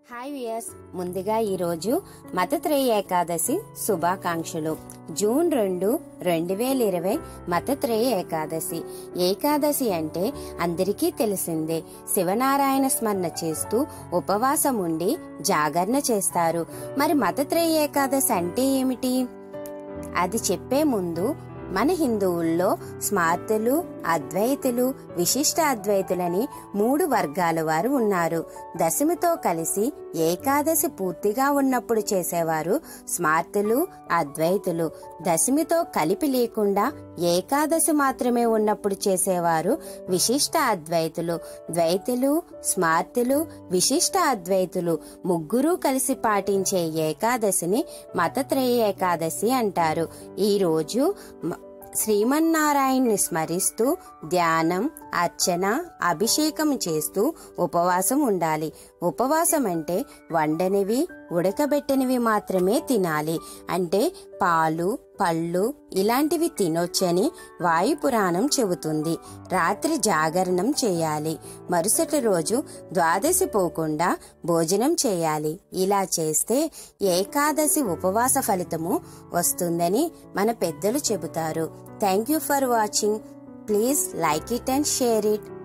hi viewers ముందుగా ఈరోజు మతత్రేయ ఏకాదశి శుభాకాంక్షలు జూన్ రెండు రెండు వేల ఇరవై మతత్రేయ ఏకాదశి ఏకాదశి అంటే అందరికీ తెలిసిందే శివనారాయణ స్మరణ చేస్తూ ఉపవాసం ఉండి జాగరణ చేస్తారు మరి మతత్రేయ ఏకాదశి అంటే ఏమిటి అది చెప్పే ముందు మన హిందువుల్లో స్మార్తులు అద్వైతులు విశిష్ట అద్వైతులని మూడు వర్గాల వారు ఉన్నారు దశమితో కలిసి ఏకాదశి పూర్తిగా ఉన్నప్పుడు చేసేవారు స్మార్తులు అద్వైతులు దశమితో కలిపి లేకుండా ఏకాదశి మాత్రమే ఉన్నప్పుడు చేసేవారు విశిష్ట అద్వైతులు ద్వైతులు స్మార్తులు విశిష్ట అద్వైతులు ముగ్గురు కలిసి పాటించే ఏకాదశిని మతత్రయ ఏకాదశి అంటారు ఈ రోజు మ- శ్రీమన్నారాయణ్ణి స్మరిస్తూ ధ్యానం అర్చన అభిషేకం చేస్తూ ఉపవాసం ఉండాలి ఉపవాసం అంటే వండనివి ఉడకబెట్టనివి మాత్రమే తినాలి అంటే పాలు పళ్ళు ఇలాంటివి తినొచ్చని వాయుపురాణం చెబుతుంది రాత్రి జాగరణం చేయాలి మరుసటి రోజు ద్వాదశి పోకుండా భోజనం చేయాలి ఇలా చేస్తే ఏకాదశి ఉపవాస ఫలితము వస్తుందని మన పెద్దలు చెబుతారు thank you for watching please like it and share it